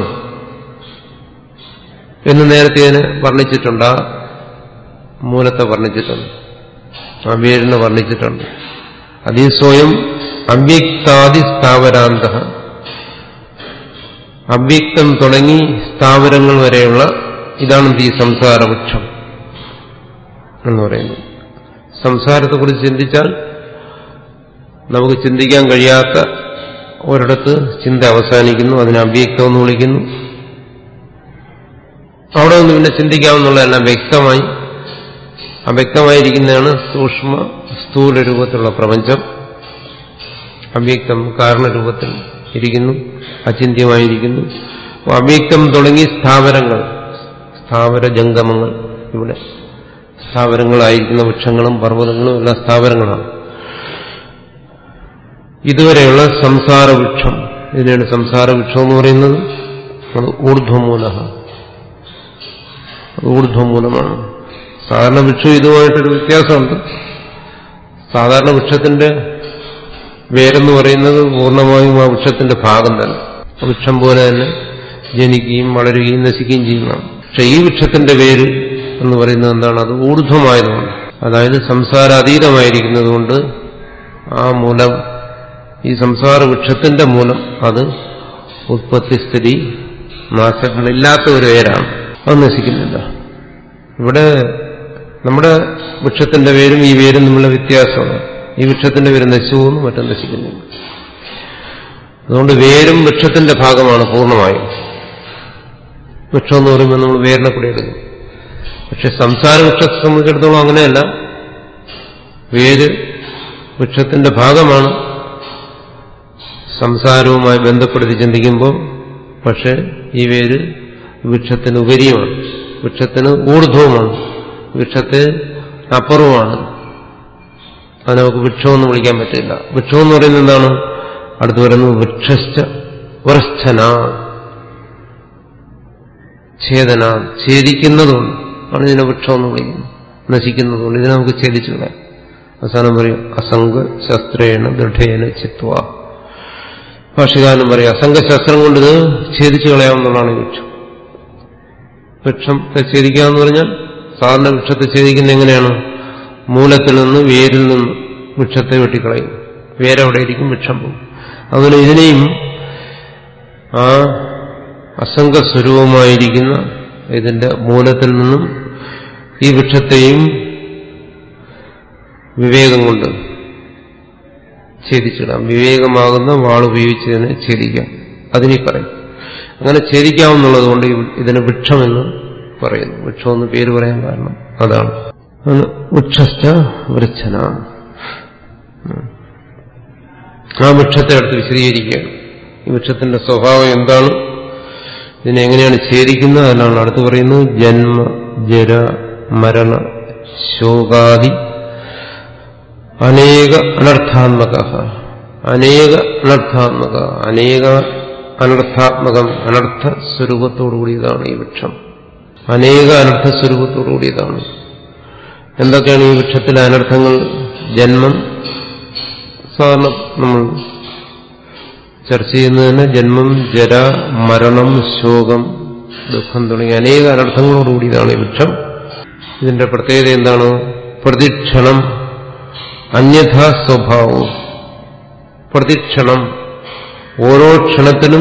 എന്ന് നേരത്തെ അതിനെ വർണ്ണിച്ചിട്ടുണ്ട് ആ മൂലത്തെ വർണ്ണിച്ചിട്ടുണ്ട് ആ വേരിനെ വർണ്ണിച്ചിട്ടുണ്ട് അതിൽ സ്വയം അവ്യക്താദി സ്ഥാവരാന്ത അവ്യക്തം തുടങ്ങി സ്ഥാവരങ്ങൾ വരെയുള്ള ഇതാണ് ഈ സംസാരവൃക്ഷം എന്ന് പറയുന്നത് സംസാരത്തെക്കുറിച്ച് ചിന്തിച്ചാൽ നമുക്ക് ചിന്തിക്കാൻ കഴിയാത്ത ഒരിടത്ത് ചിന്ത അവസാനിക്കുന്നു അതിനെ അവ്യക്തം എന്ന് വിളിക്കുന്നു അവിടെ നിന്ന് പിന്നെ ചിന്തിക്കാവുന്നതെല്ലാം വ്യക്തമായി അവ്യക്തമായിരിക്കുന്നതാണ് സൂക്ഷ്മ സ്ഥൂല രൂപത്തിലുള്ള പ്രപഞ്ചം അവ്യക്തം കാരണരൂപത്തിൽ ഇരിക്കുന്നു അചിന്യമായിരിക്കുന്നു അപ്പോൾ അവ്യക്തം തുടങ്ങി സ്ഥാവരങ്ങൾ സ്ഥാവര ജംഗമങ്ങൾ ഇവിടെ സ്ഥാവരങ്ങളായിരിക്കുന്ന വൃക്ഷങ്ങളും പർവ്വതങ്ങളും എല്ലാം സ്ഥാവരങ്ങളാണ് ഇതുവരെയുള്ള സംസാര വൃക്ഷം ഇതിനാണ് സംസാര വൃക്ഷം എന്ന് പറയുന്നത് അത് ഊർധ്വമൂല അത് ഊർധ്വമൂലമാണ് സാധാരണ വൃക്ഷം ഇതുമായിട്ടൊരു വ്യത്യാസമുണ്ട് സാധാരണ വൃക്ഷത്തിന്റെ വേരെന്ന് പറയുന്നത് പൂർണ്ണമായും ആ വൃക്ഷത്തിന്റെ ഭാഗം തന്നെ ആ വൃക്ഷം പോലെ തന്നെ ജനിക്കുകയും വളരുകയും നശിക്കുകയും ചെയ്യുന്നതാണ് പക്ഷെ ഈ വൃക്ഷത്തിന്റെ വേര് എന്ന് പറയുന്നത് എന്താണ് അത് ഊർധ്വമായതുകൊണ്ട് അതായത് സംസാരാതീതമായിരിക്കുന്നത് കൊണ്ട് ആ മൂലം ഈ സംസാര വൃക്ഷത്തിന്റെ മൂലം അത് ഉത്പത്തി സ്ഥിതി നാശങ്ങളില്ലാത്ത ഒരു വേരാണ് അത് നശിക്കുന്നില്ല ഇവിടെ നമ്മുടെ വൃക്ഷത്തിന്റെ പേരും ഈ പേരും തമ്മിലുള്ള വ്യത്യാസമാണ് ഈ വൃക്ഷത്തിന്റെ പേര് നശിച്ചു പോകുന്നു മറ്റും നശിക്കുന്നില്ല അതുകൊണ്ട് വേരും വൃക്ഷത്തിന്റെ ഭാഗമാണ് പൂർണ്ണമായും വൃക്ഷം എന്ന് പറയുമ്പോൾ നമ്മൾ വേരിനെ കൂടി എടുക്കും പക്ഷെ സംസാര വൃക്ഷത്തെ സംബന്ധിച്ചിടത്തോളം അങ്ങനെയല്ല വേര് വൃക്ഷത്തിന്റെ ഭാഗമാണ് സംസാരവുമായി ബന്ധപ്പെടുത്തി ചിന്തിക്കുമ്പോൾ പക്ഷെ ഈ വേര് വൃക്ഷത്തിന് ഉപരിയുമാണ് വൃക്ഷത്തിന് ഊർധ്വവുമാണ് വൃക്ഷത്തെ അപ്പുറവുമാണ് അത് നമുക്ക് വൃക്ഷമെന്ന് വിളിക്കാൻ പറ്റില്ല വൃക്ഷം എന്ന് പറയുന്നത് എന്താണ് അടുത്ത് വരുന്നത് വൃക്ഷശ്ച വൃശ്ചന ഛേദന ഛേദിക്കുന്നതുകൊണ്ട് ആണ് ഇതിനെ വൃക്ഷമെന്ന് വിളിക്കുന്നത് നശിക്കുന്നതുകൊണ്ട് ഇതിനെ നമുക്ക് ഛേദിച്ചു കളയാം അവസാനം പറയും അസംഗ ശസ്ത്രേണ ദൃഢേന ചിത്വ ഭാഷകാരനും പറയും അസംഗശാസ്ത്രം കൊണ്ട് ഇത് ഛേദിച്ചു കളയാവുന്നതാണ് ഈ വൃക്ഷം വൃക്ഷത്തെ ഛേദിക്കാന്ന് പറഞ്ഞാൽ സാധാരണ വൃക്ഷത്തെ ഛേദിക്കുന്ന എങ്ങനെയാണ് മൂലത്തിൽ നിന്ന് വേരിൽ നിന്ന് വൃക്ഷത്തെ വെട്ടിക്കളയും വേരവിടെ ഇരിക്കും വൃക്ഷം പോകും അതുപോലെ ഇതിനെയും ആ അസംഗസ്വരൂപമായിരിക്കുന്ന ഇതിന്റെ മൂലത്തിൽ നിന്നും ഈ വൃക്ഷത്തെയും വിവേകം കൊണ്ട് ഛേദിച്ചിടാം വിവേകമാകുന്ന വാളുപയോഗിച്ചതിനെ ഛേദിക്കാം അതിനെ പറയും അങ്ങനെ ഛേദിക്കാമെന്നുള്ളത് കൊണ്ട് ഇതിന് വൃക്ഷമെന്ന് പറയുന്നു വൃക്ഷമെന്ന് പേര് പറയാൻ കാരണം അതാണ് വൃക്ഷസ്ഥ വൃച്ഛന ആ വൃക്ഷത്തെ അടുത്ത് വിശദീകരിക്കുകയാണ് ഈ വൃക്ഷത്തിന്റെ സ്വഭാവം എന്താണ് ഇതിനെ എങ്ങനെയാണ് ഛേദിക്കുന്നത് അതിനാണ് അടുത്ത് പറയുന്നത് ജന്മ ജര മരണ ശോകാദി അനേക അനർത്ഥാത്മക അനേക അനർത്ഥാത്മക അനേക അനർത്ഥാത്മകം അനർത്ഥ സ്വരൂപത്തോടുകൂടിയതാണ് ഈ വൃക്ഷം അനേക അനർത്ഥ സ്വരൂപത്തോടുകൂടിയതാണ് എന്തൊക്കെയാണ് ഈ വൃക്ഷത്തിലെ അനർത്ഥങ്ങൾ ജന്മം സാധാരണ നമ്മൾ ചർച്ച ചെയ്യുന്നതിന് ജന്മം ജര മരണം ശോകം ദുഃഖം തുടങ്ങിയ അനേക അനർത്ഥങ്ങളോടുകൂടിയതാണ് ഈ വൃക്ഷം ഇതിന്റെ പ്രത്യേകത എന്താണ് പ്രതിക്ഷണം അന്യഥാ സ്വഭാവവും പ്രതിക്ഷണം ഓരോ ക്ഷണത്തിലും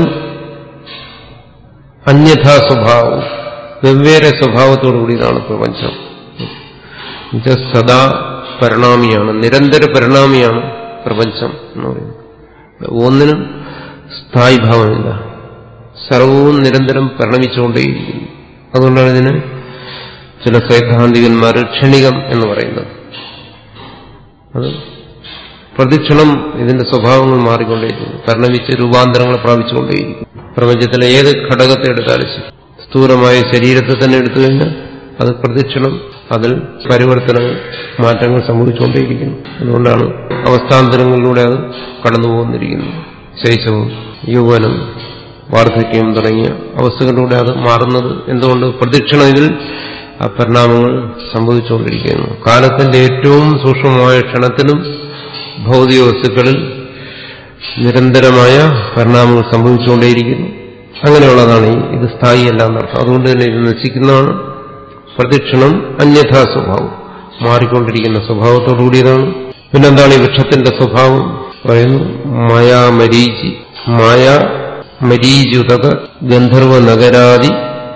അന്യഥാ സ്വഭാവവും വെവ്വേറെ സ്വഭാവത്തോടു കൂടിയതാണ് പ്രപഞ്ചം എന്നുവെച്ചാൽ സദാ പരിണാമിയാണ് നിരന്തര പരിണാമിയാണ് പ്രപഞ്ചം എന്ന് പറയുന്നത് ഒന്നിനും സ്ഥായി ഭാവമില്ല സർവവും നിരന്തരം പരിണമിച്ചുകൊണ്ടേയിരിക്കുന്നു അതുകൊണ്ടാണ് ഇതിന് ചില സൈദ്ധാന്തികന്മാർ ക്ഷണികം എന്ന് പറയുന്നത് അത് പ്രതിക്ഷണം ഇതിന്റെ സ്വഭാവങ്ങൾ മാറിക്കൊണ്ടേയിരിക്കുന്നു പരിണമിച്ച് രൂപാന്തരങ്ങൾ പ്രാപിച്ചുകൊണ്ടേയിരിക്കും പ്രപഞ്ചത്തിലെ ഏത് ഘടകത്തെ എടുത്താലും ശരി സ്ഥൂലമായ ശരീരത്തെ തന്നെ എടുത്തു കഴിഞ്ഞാൽ അത് പ്രതിക്ഷണം അതിൽ പരിവർത്തനങ്ങൾ മാറ്റങ്ങൾ സംഭവിച്ചുകൊണ്ടേയിരിക്കുന്നു അതുകൊണ്ടാണ് അവസ്ഥാന്തരങ്ങളിലൂടെ അത് കടന്നു പോകുന്നിരിക്കുന്നു ശൈശവും യൗവനം വാർദ്ധക്യം തുടങ്ങിയ അവസ്ഥകളിലൂടെ അത് മാറുന്നത് എന്തുകൊണ്ട് പ്രദക്ഷിണം ഇതിൽ ആ പരിണാമങ്ങൾ സംഭവിച്ചുകൊണ്ടിരിക്കുന്നു കാലത്തിന്റെ ഏറ്റവും സൂക്ഷ്മമായ ക്ഷണത്തിലും ഭൗതിക വസ്തുക്കളിൽ നിരന്തരമായ പരിണാമങ്ങൾ സംഭവിച്ചുകൊണ്ടേയിരിക്കുന്നു അങ്ങനെയുള്ളതാണ് ഈ ഇത് സ്ഥായിയല്ല എന്നർത്ഥം അതുകൊണ്ട് തന്നെ ഇത് നശിക്കുന്നതാണ് പ്രദക്ഷിണം അന്യഥാ സ്വഭാവം മാറിക്കൊണ്ടിരിക്കുന്ന സ്വഭാവത്തോടുകൂടിയതാണ് പിന്നെന്താണ് ഈ വൃക്ഷത്തിന്റെ സ്വഭാവം പറയുന്നു മായാമരീചി മായ മരീചുതക ഗന്ധർവ നഗരാദി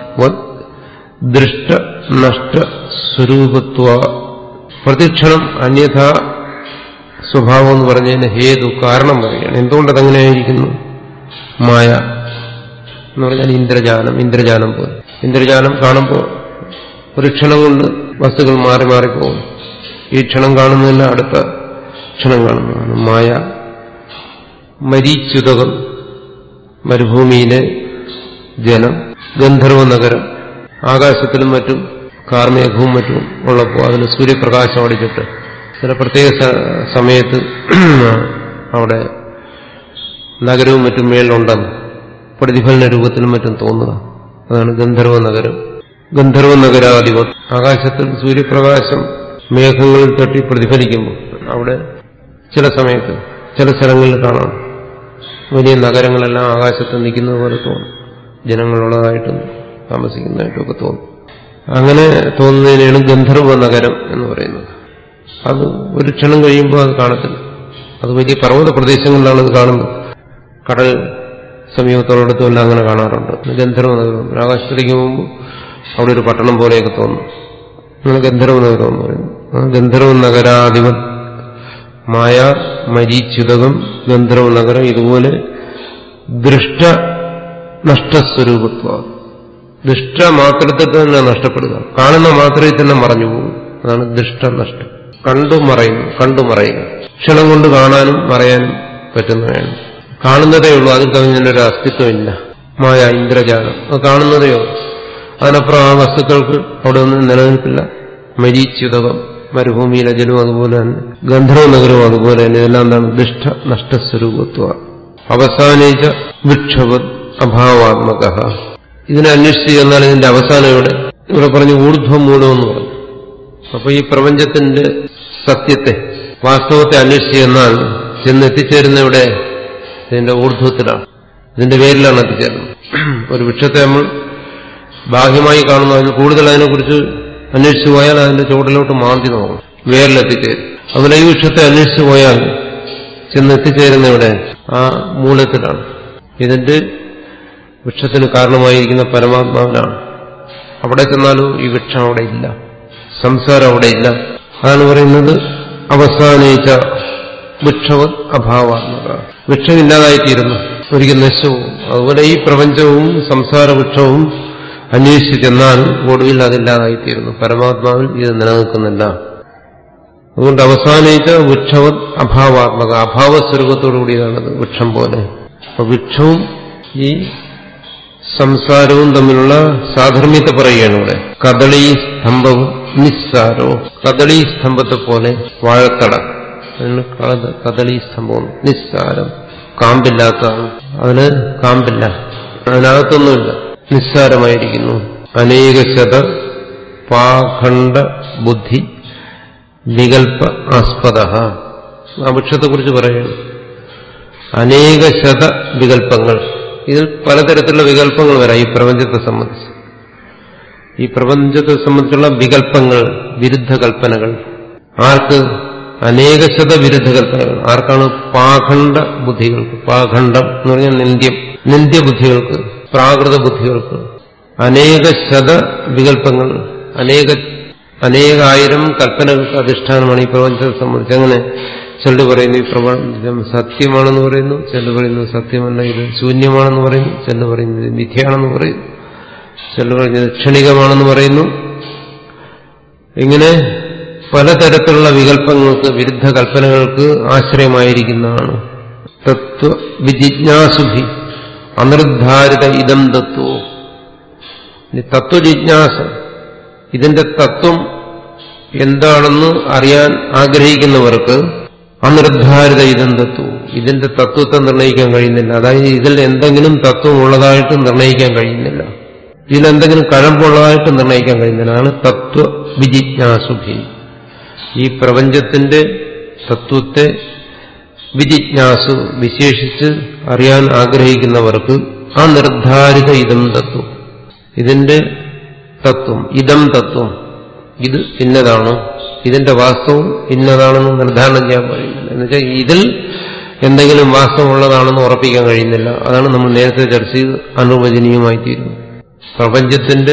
ദൃഷ്ട നഷ്ട സ്വരൂപത്വ പ്രതിക്ഷണം അന്യഥാ സ്വഭാവം എന്ന് പറഞ്ഞതിന് ഹേതു കാരണം പറയുകയാണ് എന്തുകൊണ്ട് അതങ്ങനെയായിരിക്കുന്നു മായ എന്ന് പറഞ്ഞാൽ ഇന്ദ്രജാലം ഇന്ദ്രജാലം പോലെ ഇന്ദ്രജാലം കാണുമ്പോൾ ഒരു ക്ഷണം കൊണ്ട് വസ്തുക്കൾ മാറി മാറിപ്പോകും ഈ ക്ഷണം കാണുന്നതിന് അടുത്ത ക്ഷണം കാണുന്നതാണ് മായ മരീച്യുതകം മരുഭൂമിയിലെ ജലം ഗന്ധർവ നഗരം ആകാശത്തിലും മറ്റും കാർമേഘവും മറ്റും ഉള്ളപ്പോൾ അതിന് സൂര്യപ്രകാശം അടിച്ചിട്ട് ചില പ്രത്യേക സമയത്ത് അവിടെ നഗരവും മറ്റും മേളിലുണ്ടെന്ന് പ്രതിഫലന രൂപത്തിലും മറ്റും തോന്നുക അതാണ് ഗന്ധർവ നഗരം ഗന്ധർവ നഗരാധിപ ആകാശത്തിൽ സൂര്യപ്രകാശം മേഘങ്ങളിൽ തട്ടി പ്രതിഫലിക്കുമ്പോൾ അവിടെ ചില സമയത്ത് ചില സ്ഥലങ്ങളിൽ കാണാം വലിയ നഗരങ്ങളെല്ലാം ആകാശത്ത് നിൽക്കുന്നത് പോലെ തോന്നും ജനങ്ങളുള്ളതായിട്ടും താമസിക്കുന്നതായിട്ടും ഒക്കെ തോന്നും അങ്ങനെ തോന്നുന്നതിനാണ് ഗന്ധർവ നഗരം എന്ന് പറയുന്നത് അത് ഒരു ക്ഷണം കഴിയുമ്പോൾ അത് കാണത്തില്ല അത് വലിയ പർവ്വത പ്രദേശങ്ങളിലാണ് അത് കാണുന്നത് കടൽ സമീപത്തോടത്തും എല്ലാം അങ്ങനെ കാണാറുണ്ട് ഗന്ധർവ നഗരം ആകാശത്തിലേക്ക് പോകുമ്പോൾ അവിടെ ഒരു പട്ടണം പോലെയൊക്കെ തോന്നും അങ്ങനെ ഗന്ധർവ നഗരം എന്ന് പറയുന്നു ആ ഗന്ധർവ നഗരാധിപൻ മായ മരീച്യുതകം ഗന്ധർവ നഗരം ഇതുപോലെ ദൃഷ്ട നഷ്ടസ്വരൂപത്വ ദൃഷ്ട മാത്രത്തിൽ തന്നെ നഷ്ടപ്പെടുക കാണുന്ന മാത്രയിൽ തന്നെ മറഞ്ഞു പോകും അതാണ് ദൃഷ്ട നഷ്ടം കണ്ടു മറയുന്നു കണ്ടു മറയുക ക്ഷണം കൊണ്ട് കാണാനും മറയാനും പറ്റുന്നതാണ് കാണുന്നതേ ഉള്ളൂ അതിൽ കവിഞ്ഞൊരു അസ്തിത്വമില്ല മായ ഇന്ദ്രജാലം അത് കാണുന്നതേ ഉള്ളൂ അതിനപ്പുറം ആ വസ്തുക്കൾക്ക് അവിടെ ഒന്നും നിലനിൽപ്പില്ല മരീച്യുതകം മരുഭൂമിയിലെ ജലം അതുപോലെ തന്നെ ഗന്ധർവ നഗരവും അതുപോലെ തന്നെ ഇതെല്ലാം എന്താണ് ദുഷ്ട നഷ്ടസ്വരൂപത്വ അവസാനിച്ച വിക്ഷവത് അഭാവാത്മക ഇതിനെ അന്വേഷിച്ച് ചെന്നാൽ ഇതിന്റെ അവസാനം ഇവിടെ ഇവിടെ പറഞ്ഞു ഊർധ്വം മൂലം എന്ന് പറഞ്ഞു അപ്പൊ ഈ പ്രപഞ്ചത്തിന്റെ സത്യത്തെ വാസ്തവത്തെ അന്വേഷിച്ച് ചെന്നാൽ ചെന്ന് എത്തിച്ചേരുന്ന ഇവിടെ ഇതിന്റെ ഊർധ്വത്തിലാണ് ഇതിന്റെ പേരിലാണ് എത്തിച്ചേരുന്നത് ഒരു വൃക്ഷത്തെ നമ്മൾ ബാഹ്യമായി കാണുന്നു അതിന് കൂടുതൽ അതിനെക്കുറിച്ച് അന്വേഷിച്ചു പോയാൽ അതിന്റെ ചുവട്ടിലോട്ട് മാന്തി നോക്കും വേരിലെത്തിച്ചേരും അതുപോലെ ഈ വൃക്ഷത്തെ അന്വേഷിച്ചു പോയാൽ ചെന്ന് എത്തിച്ചേരുന്ന ഇവിടെ ആ മൂലത്തിലാണ് ഇതിന്റെ വൃക്ഷത്തിന് കാരണമായിരിക്കുന്ന പരമാത്മാവിനാണ് അവിടെ ചെന്നാലും ഈ വൃക്ഷം അവിടെ ഇല്ല സംസാരം അവിടെ ഇല്ല അതാണ് പറയുന്നത് അവസാനിച്ച വൃക്ഷവത് അഭാവാത്മക വൃക്ഷമില്ലാതായിത്തീരുന്നു ഒരിക്കൽ നശിച്ചുപോകും അതുപോലെ ഈ പ്രപഞ്ചവും സംസാര വൃക്ഷവും അന്വേഷിച്ച് ചെന്നാൽ ഒടുവിൽ അതില്ലാതായിത്തീരുന്നു പരമാത്മാവിൽ ഇത് നിലനിൽക്കുന്നില്ല അതുകൊണ്ട് അവസാനിച്ച വൃക്ഷവത് അഭാവാത്മക അഭാവസ്വരൂപത്തോടുകൂടിയതാണത് വൃക്ഷം പോലെ അപ്പൊ വൃക്ഷവും ഈ സംസാരവും തമ്മിലുള്ള സാധർമ്മ്യത്തെ പറയുകയാണ് ഇവിടെ കദളി സ്തംഭവും നിസ്സാരോ കദളി സ്തംഭത്തെ പോലെ വാഴത്തട അതിന് കദളി സ്തംഭം നിസ്സാരം കാമ്പില്ലാത്തതാണ് അതിന് കാമ്പില്ല അതിനകത്തൊന്നുമില്ല നിസ്സാരമായിരിക്കുന്നു അനേക ശത പാഖണ്ഡ ബുദ്ധി വികൽപ്പ ആസ്പദ ആ വൃക്ഷത്തെക്കുറിച്ച് പറയുന്നു അനേക ശത വികല്പങ്ങൾ ഇതിൽ പലതരത്തിലുള്ള വികല്പങ്ങൾ വരാം ഈ പ്രപഞ്ചത്തെ സംബന്ധിച്ച് ഈ പ്രപഞ്ചത്തെ സംബന്ധിച്ചുള്ള വികല്പങ്ങൾ വിരുദ്ധ കൽപ്പനകൾ ആർക്ക് അനേകശത വിരുദ്ധ കൽപ്പനകൾ ആർക്കാണ് പാഖണ്ഡ ബുദ്ധികൾക്ക് പാഖണ്ഡം എന്ന് പറഞ്ഞാൽ നിന്ദ്യം നിന്ദ്യബുദ്ധികൾക്ക് പ്രാകൃത ബുദ്ധികൾക്ക് അനേക ശത വികല്പങ്ങൾ അനേക അനേകായിരം കൽപ്പനകൾക്ക് അധിഷ്ഠാനമാണ് ഈ പ്രപഞ്ചത്തെ സംബന്ധിച്ച് അങ്ങനെ ചിലർ പറയുന്നു ഈ പ്രപഞ്ചം സത്യമാണെന്ന് പറയുന്നു ചിലർ പറയുന്നു സത്യമല്ല ഇത് ശൂന്യമാണെന്ന് പറയുന്നു ചിലർ പറയുന്നത് മിഥ്യയാണെന്ന് പറയുന്നു ചിലർ പറയുന്നത് ക്ഷണികമാണെന്ന് പറയുന്നു ഇങ്ങനെ പലതരത്തിലുള്ള വികല്പങ്ങൾക്ക് വിരുദ്ധ കൽപ്പനകൾക്ക് ആശ്രയമായിരിക്കുന്നതാണ് തത്വ വിജിജ്ഞാസുഭി അനിർദ്ധാരിത ഇതം തത്വോ തത്വജിജ്ഞാസ ഇതിന്റെ തത്വം എന്താണെന്ന് അറിയാൻ ആഗ്രഹിക്കുന്നവർക്ക് അനിർദ്ധാരിത ഇതം തത്വം ഇതിന്റെ തത്വത്തെ നിർണ്ണയിക്കാൻ കഴിയുന്നില്ല അതായത് ഇതിൽ എന്തെങ്കിലും തത്വം ഉള്ളതായിട്ട് നിർണ്ണയിക്കാൻ കഴിയുന്നില്ല ഇതിലെന്തെങ്കിലും കഴമ്പുള്ളതായിട്ട് നിർണ്ണയിക്കാൻ കഴിയുന്നില്ല അതാണ് തത്വ വിജിജ്ഞാസുഭി ഈ പ്രപഞ്ചത്തിന്റെ തത്വത്തെ വിജിജ്ഞാസു വിശേഷിച്ച് അറിയാൻ ആഗ്രഹിക്കുന്നവർക്ക് ആ നിർദ്ധാരിത ഇതം തത്വം ഇതിന്റെ തത്വം ഇതം തത്വം ഇത് ഇന്നതാണ് ഇതിന്റെ വാസ്തവം ഇന്നതാണെന്ന് നിർദ്ധാരണം ചെയ്യാൻ കഴിയുന്നില്ല എന്നുവെച്ചാൽ ഇതിൽ എന്തെങ്കിലും വാസ്തവമുള്ളതാണെന്ന് ഉറപ്പിക്കാൻ കഴിയുന്നില്ല അതാണ് നമ്മൾ നേരത്തെ ചർച്ച ചെയ്ത് അനുവചനീയമായി തീരുന്നത് പ്രപഞ്ചത്തിന്റെ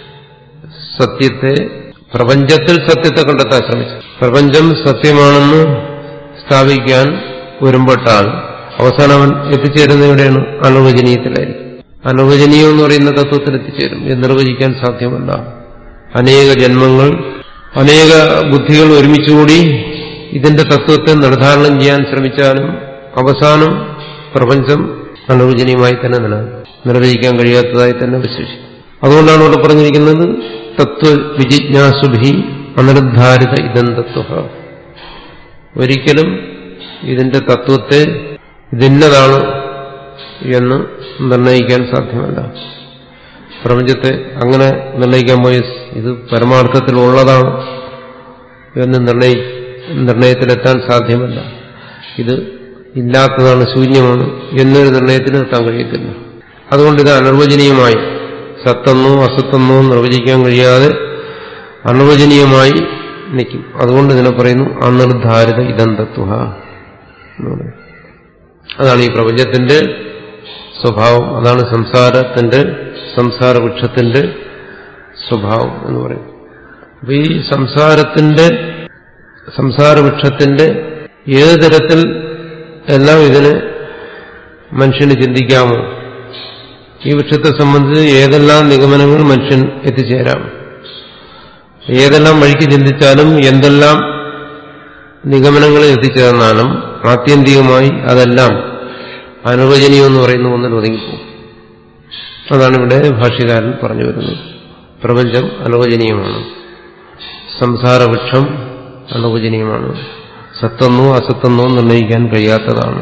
സത്യത്തെ പ്രപഞ്ചത്തിൽ സത്യത്തെ കണ്ടെത്താൻ ശ്രമിച്ചു പ്രപഞ്ചം സത്യമാണെന്ന് സ്ഥാപിക്കാൻ വരുമ്പോട്ടാൽ അവസാനം അവൻ എത്തിച്ചേരുന്ന എവിടെയാണ് അനുവചനീയത്തിലായിരിക്കും അനുവചനീയം എന്ന് പറയുന്ന തത്വത്തിൽ എത്തിച്ചേരും ഇത് നിർവചിക്കാൻ സാധ്യമല്ല അനേക ജന്മങ്ങൾ അനേക ബുദ്ധികൾ ഒരുമിച്ചുകൂടി ഇതിന്റെ തത്വത്തെ നിർദ്ധാരണം ചെയ്യാൻ ശ്രമിച്ചാലും അവസാനം പ്രപഞ്ചം അനുവചനീയമായി തന്നെ നിലനിൽക്കും നിർവചിക്കാൻ കഴിയാത്തതായി തന്നെ വിശേഷിക്കും അതുകൊണ്ടാണ് ഇവിടെ പറഞ്ഞിരിക്കുന്നത് തത്വ വിജിജ്ഞാസുഭി അനിർദ്ധാരിത ഇതം തത്വ ഒരിക്കലും ഇതിന്റെ തത്വത്തെ ഇതിന്നതാണ് എന്ന് നിർണയിക്കാൻ സാധ്യമല്ല പ്രപഞ്ചത്തെ അങ്ങനെ നിർണയിക്കാൻ പോയി ഇത് പരമാർത്ഥത്തിൽ ഉള്ളതാണ് എന്ന് നിർണയി നിർണയത്തിലെത്താൻ സാധ്യമല്ല ഇത് ഇല്ലാത്തതാണ് ശൂന്യമാണ് എന്നൊരു നിർണയത്തിന് എത്താൻ കഴിയത്തില്ല അതുകൊണ്ട് ഇത് അനിർവചനീയമായി സത്തെന്നോ അസത്തെന്നോ നിർവചിക്കാൻ കഴിയാതെ അനിർവചനീയമായി നിൽക്കും അതുകൊണ്ട് ഇതിനെ പറയുന്നു അനിർധാരിത ഇതന്തത്വ എന്ന് പറയും. അതാണ് ഈ പ്രപഞ്ചത്തിന്റെ സ്വഭാവം അതാണ് സംസാരത്തിന്റെ സംസാര വൃക്ഷത്തിന്റെ സ്വഭാവം എന്ന് പറയും അപ്പൊ ഈ സംസാരത്തിന്റെ സംസാര വൃക്ഷത്തിന്റെ ഏത് തരത്തിൽ എല്ലാം ഇതിന് മനുഷ്യന് ചിന്തിക്കാമോ ഈ വൃക്ഷത്തെ സംബന്ധിച്ച് ഏതെല്ലാം നിഗമനങ്ങൾ മനുഷ്യൻ എത്തിച്ചേരാം ഏതെല്ലാം വഴിക്ക് ചിന്തിച്ചാലും എന്തെല്ലാം നിഗമനങ്ങളിൽ എത്തിച്ചേർന്നാലും ആത്യന്തികമായി അതെല്ലാം അനുവചനീയം എന്ന് പറയുന്ന ഒന്നിൽ ഒതുങ്ങിപ്പോകും അതാണ് ഇവിടെ ഭാഷ്യകാരൻ പറഞ്ഞു വരുന്നത് പ്രപഞ്ചം അനുവചനീയമാണ് സംസാരവൃക്ഷം അനുവചനീയമാണ് സത്തെന്നോ അസത്തെന്നോ നിർണ്ണയിക്കാൻ കഴിയാത്തതാണ്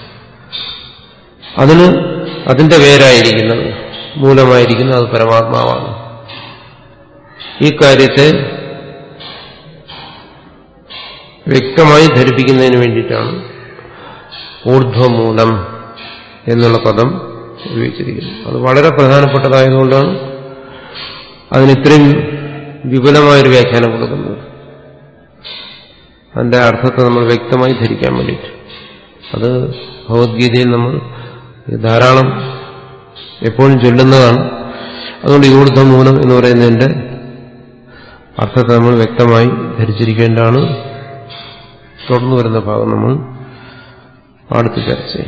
അതിന് അതിന്റെ പേരായിരിക്കുന്നത് മൂലമായിരിക്കുന്നത് അത് പരമാത്മാവാണ് ഈ കാര്യത്തെ വ്യക്തമായി ധരിപ്പിക്കുന്നതിന് വേണ്ടിയിട്ടാണ് ഊർധ്വമൂലം എന്നുള്ള പദം ഉപയോഗിച്ചിരിക്കുന്നത് അത് വളരെ പ്രധാനപ്പെട്ടതായതുകൊണ്ടാണ് അതിന് ഇത്രയും വിപുലമായൊരു വ്യാഖ്യാനം കൊടുക്കുന്നത് അതിന്റെ അർത്ഥത്തെ നമ്മൾ വ്യക്തമായി ധരിക്കാൻ വേണ്ടിയിട്ട് അത് ഭഗവത്ഗീതയിൽ നമ്മൾ ധാരാളം എപ്പോഴും ചൊല്ലുന്നതാണ് അതുകൊണ്ട് ഈ ഊർധ്വമൂലം എന്ന് പറയുന്നതിന്റെ അർത്ഥത്തെ നമ്മൾ വ്യക്തമായി ധരിച്ചിരിക്കേണ്ടതാണ് തുടർന്നു വരുന്ന ഭാഗം നമ്മൾ അടുത്ത് ചർച്ച ചെയ്യും